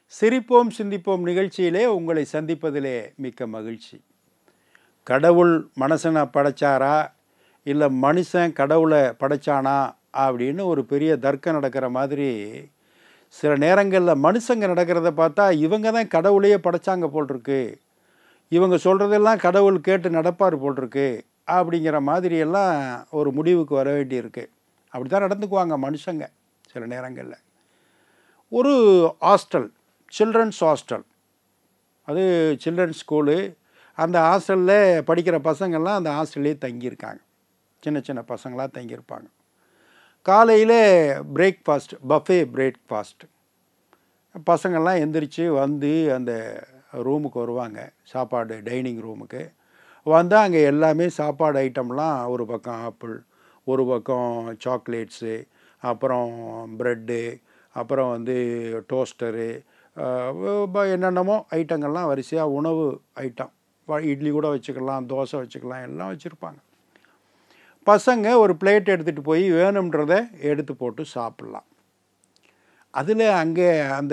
சிரிப்போம் சிந்திப்போம் நிகழ்ச்சியிலே உங்களை சந்திப்பதிலே மிக்க மகிழ்ச்சி கடவுள் மனுஷனை படைச்சாரா இல்லை மனுஷன் கடவுளை படைச்சானா அப்படின்னு ஒரு பெரிய தர்க்கம் நடக்கிற மாதிரி சில நேரங்களில் மனுஷங்க நடக்கிறத பார்த்தா இவங்க தான் கடவுளையே படைச்சாங்க போல் இருக்கு இவங்க சொல்கிறதெல்லாம் கடவுள் கேட்டு நடப்பார் போல் இருக்கு அப்படிங்கிற மாதிரியெல்லாம் ஒரு முடிவுக்கு வர வேண்டியிருக்கு அப்படி தான் நடந்துக்குவாங்க மனுஷங்க சில நேரங்களில் ஒரு ஹாஸ்டல் சில்ட்ரன்ஸ் ஹாஸ்டல் அது சில்ட்ரன்ஸ் ஸ்கூலு அந்த ஹாஸ்டலில் படிக்கிற பசங்கள்லாம் அந்த ஹாஸ்டல்லே தங்கியிருக்காங்க சின்ன சின்ன பசங்களாக தங்கியிருப்பாங்க காலையில் பிரேக்ஃபாஸ்ட் பஃபே பிரேக்ஃபாஸ்ட் பசங்கள்லாம் எந்திரிச்சு வந்து அந்த ரூமுக்கு வருவாங்க சாப்பாடு டைனிங் ரூமுக்கு வந்து அங்கே எல்லாமே சாப்பாடு ஐட்டம்லாம் ஒரு பக்கம் ஆப்பிள் ஒரு பக்கம் சாக்லேட்ஸு அப்புறம் ப்ரெட்டு அப்புறம் வந்து டோஸ்டரு என்னென்னமோ ஐட்டங்கள்லாம் வரிசையாக உணவு ஐட்டம் இட்லி கூட வச்சுக்கலாம் தோசை வச்சுக்கலாம் எல்லாம் வச்சுருப்பாங்க பசங்க ஒரு பிளேட் எடுத்துகிட்டு போய் வேணுன்றதை எடுத்து போட்டு சாப்பிட்லாம் அதில் அங்கே அந்த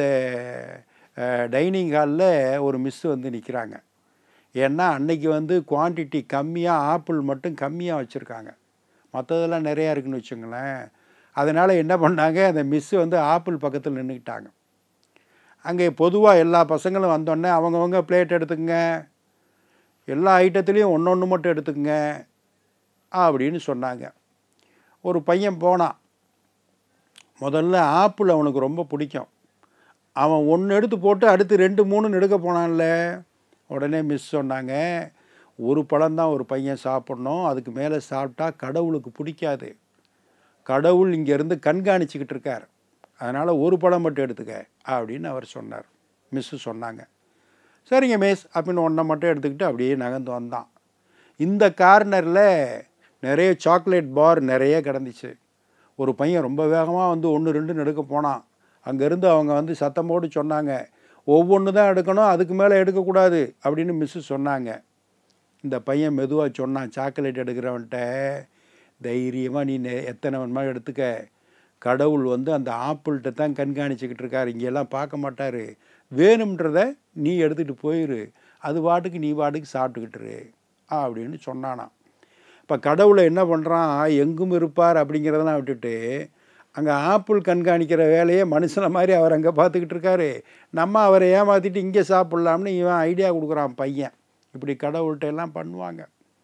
டைனிங் ஹாலில் ஒரு மிஸ் வந்து நிற்கிறாங்க ஏன்னா அன்னைக்கு வந்து குவான்டிட்டி கம்மியாக ஆப்பிள் மட்டும் கம்மியாக வச்சுருக்காங்க மற்றதெல்லாம் நிறையா இருக்குன்னு வச்சுங்களேன் அதனால் என்ன பண்ணாங்க அந்த மிஸ்ஸு வந்து ஆப்பிள் பக்கத்தில் நின்றுக்கிட்டாங்க அங்கே பொதுவாக எல்லா பசங்களும் வந்தோடனே அவங்கவுங்க பிளேட் எடுத்துக்கங்க எல்லா ஐட்டத்துலேயும் ஒன்று ஒன்று மட்டும் எடுத்துக்கங்க அப்படின்னு சொன்னாங்க ஒரு பையன் போனான் முதல்ல ஆப்பிள் அவனுக்கு ரொம்ப பிடிக்கும் அவன் ஒன்று எடுத்து போட்டு அடுத்து ரெண்டு மூணுன்னு எடுக்க போனான்ல உடனே மிஸ் சொன்னாங்க ஒரு பழம்தான் ஒரு பையன் சாப்பிட்ணும் அதுக்கு மேலே சாப்பிட்டா கடவுளுக்கு பிடிக்காது கடவுள் இங்கேருந்து கண்காணிச்சிக்கிட்டு இருக்கார் அதனால் ஒரு பழம் மட்டும் எடுத்துக்க அப்படின்னு அவர் சொன்னார் மிஸ்ஸு சொன்னாங்க சரிங்க மிஸ் அப்படின்னு ஒன்றை மட்டும் எடுத்துக்கிட்டு அப்படியே நகர்ந்து வந்தான் இந்த கார்னரில் நிறைய சாக்லேட் பார் நிறைய கிடந்துச்சு ஒரு பையன் ரொம்ப வேகமாக வந்து ஒன்று ரெண்டுன்னு எடுக்க போனான் அங்கேருந்து அவங்க வந்து சத்தம் போட்டு சொன்னாங்க ஒவ்வொன்று தான் எடுக்கணும் அதுக்கு மேலே எடுக்கக்கூடாது அப்படின்னு மிஸ்ஸு சொன்னாங்க இந்த பையன் மெதுவாக சொன்னான் சாக்லேட் எடுக்கிறவன்ட்ட தைரியமாக நீ நெ எத்தனை வேணுமா எடுத்துக்க கடவுள் வந்து அந்த ஆப்பிள்கிட்ட தான் கண்காணிச்சிக்கிட்டு இருக்கார் இங்கெல்லாம் பார்க்க மாட்டார் வேணுன்றத நீ எடுத்துகிட்டு போயிரு அது பாட்டுக்கு நீ பாட்டுக்கு சாப்பிட்டுக்கிட்டுரு அப்படின்னு சொன்னானாம் இப்போ கடவுளை என்ன பண்ணுறான் எங்கும் இருப்பார் அப்படிங்கிறதெல்லாம் விட்டுட்டு அங்கே ஆப்பிள் கண்காணிக்கிற வேலையை மனுஷனை மாதிரி அவர் அங்கே பார்த்துக்கிட்டு இருக்காரு நம்ம அவரை ஏமாற்றிட்டு இங்கே சாப்பிட்லாம்னு இவன் ஐடியா கொடுக்குறான் பையன் இப்படி கடவுள்கிட்ட எல்லாம் பண்ணுவாங்க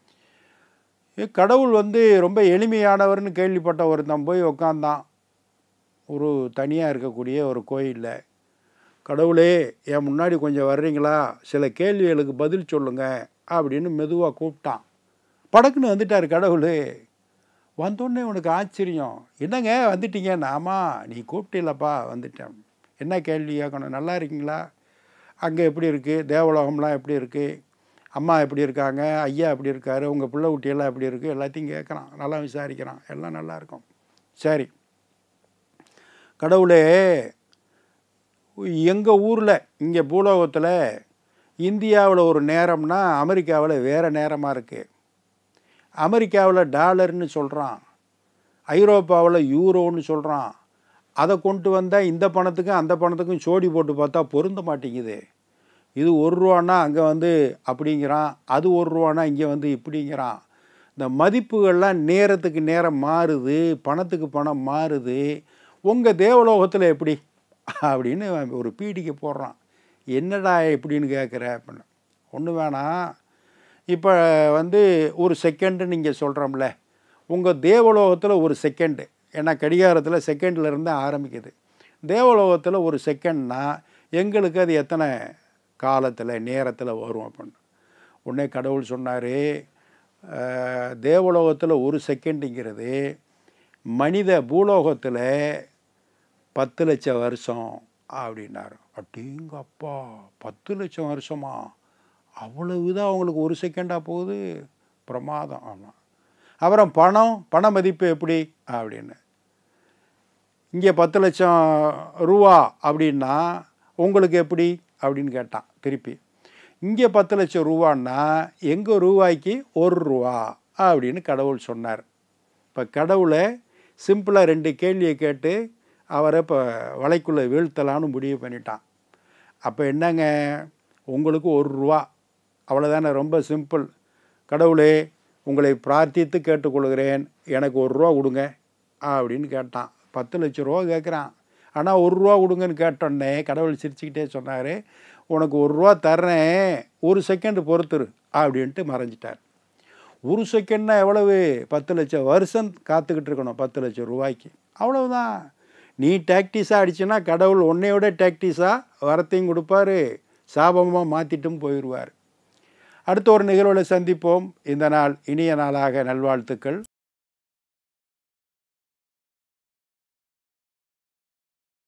கடவுள் வந்து ரொம்ப எளிமையானவர்னு கேள்விப்பட்ட ஒருத்தன் போய் உக்காந்தான் ஒரு தனியாக இருக்கக்கூடிய ஒரு கோயிலில் கடவுளே என் முன்னாடி கொஞ்சம் வர்றீங்களா சில கேள்விகளுக்கு பதில் சொல்லுங்க அப்படின்னு மெதுவாக கூப்பிட்டான் படக்குன்னு வந்துட்டார் கடவுள் வந்தோடனே உனக்கு ஆச்சரியம் என்னங்க வந்துட்டீங்க ஆமா நீ கூப்பிட்டில்லப்பா வந்துட்டேன் என்ன கேள்வி கேட்கணும் நல்லா இருக்கீங்களா அங்கே எப்படி இருக்குது தேவலோகம்லாம் எப்படி இருக்குது அம்மா எப்படி இருக்காங்க ஐயா எப்படி இருக்காரு உங்கள் பிள்ளை குட்டியெல்லாம் எப்படி இருக்குது எல்லாத்தையும் கேட்குறான் நல்லா விசாரிக்கிறான் எல்லாம் நல்லா இருக்கும் சரி கடவுளே எங்கள் ஊரில் இங்கே பூலோகத்தில் இந்தியாவில் ஒரு நேரம்னா அமெரிக்காவில் வேறு நேரமாக இருக்குது அமெரிக்காவில் டாலர்னு சொல்கிறான் ஐரோப்பாவில் யூரோன்னு சொல்கிறான் அதை கொண்டு வந்தால் இந்த பணத்துக்கும் அந்த பணத்துக்கும் சோடி போட்டு பார்த்தா பொருந்த மாட்டேங்குது இது ஒரு ரூபான்னா அங்கே வந்து அப்படிங்கிறான் அது ஒரு ரூபானா இங்கே வந்து இப்படிங்கிறான் இந்த மதிப்புகள்லாம் நேரத்துக்கு நேரம் மாறுது பணத்துக்கு பணம் மாறுது உங்கள் தேவலோகத்தில் எப்படி அப்படின்னு ஒரு பீடிக்கை போடுறான் என்னடா எப்படின்னு கேட்குற அப்படின்னு ஒன்று வேணாம் இப்போ வந்து ஒரு செகண்டு நீங்கள் சொல்கிறோம்ல உங்கள் தேவலோகத்தில் ஒரு செகண்டு ஏன்னா கடிகாரத்தில் செகண்டில் இருந்து ஆரம்பிக்குது தேவலோகத்தில் ஒரு செகண்ட்னா எங்களுக்கு அது எத்தனை காலத்தில் நேரத்தில் வரும் அப்படின்னு உடனே கடவுள் சொன்னார் தேவலோகத்தில் ஒரு செகண்டுங்கிறது மனித பூலோகத்தில் பத்து லட்சம் வருஷம் அப்படின்னாரு அப்படிங்க அப்பா பத்து லட்சம் வருஷமா அவ்வளவுதான் அவங்களுக்கு ஒரு செகண்டாக போகுது பிரமாதம் ஆமாம் அப்புறம் பணம் பண மதிப்பு எப்படி அப்படின்னு இங்கே பத்து லட்சம் ரூபா அப்படின்னா உங்களுக்கு எப்படி அப்படின்னு கேட்டான் திருப்பி இங்கே பத்து லட்சம் ரூபான்னா எங்கள் ரூபாய்க்கு ஒரு ரூபா அப்படின்னு கடவுள் சொன்னார் இப்போ கடவுளை சிம்பிளாக ரெண்டு கேள்வியை கேட்டு அவரை இப்போ வலைக்குள்ளே வீழ்த்தலான்னு முடிவு பண்ணிட்டான் அப்போ என்னங்க உங்களுக்கு ஒரு ரூபா அவ்வளோதானே ரொம்ப சிம்பிள் கடவுளே உங்களை பிரார்த்தித்து கேட்டுக்கொள்கிறேன் எனக்கு ஒரு ரூபா கொடுங்க அப்படின்னு கேட்டான் பத்து லட்ச ரூபா கேட்குறான் ஆனால் ஒரு ரூபா கொடுங்கன்னு கேட்டோடனே கடவுள் சிரிச்சுக்கிட்டே சொன்னார் உனக்கு ஒரு ரூபா தர்றேன் ஒரு செகண்ட் பொறுத்துரு அப்படின்ட்டு மறைஞ்சிட்டார் ஒரு செகண்ட்னா எவ்வளவு பத்து லட்சம் வருஷம் காத்துக்கிட்டு இருக்கணும் பத்து லட்சம் ரூபாய்க்கு அவ்வளவுதான் நீ டாக்டிஸாக அடிச்சுன்னா கடவுள் உன்னையோட டாக்டிஸாக வரத்தையும் கொடுப்பாரு சாபமாக மாற்றிட்டும் போயிடுவார் அடுத்த ஒரு நிகழ்வில் சந்திப்போம் இந்த நாள் இனிய நாளாக நல்வாழ்த்துக்கள்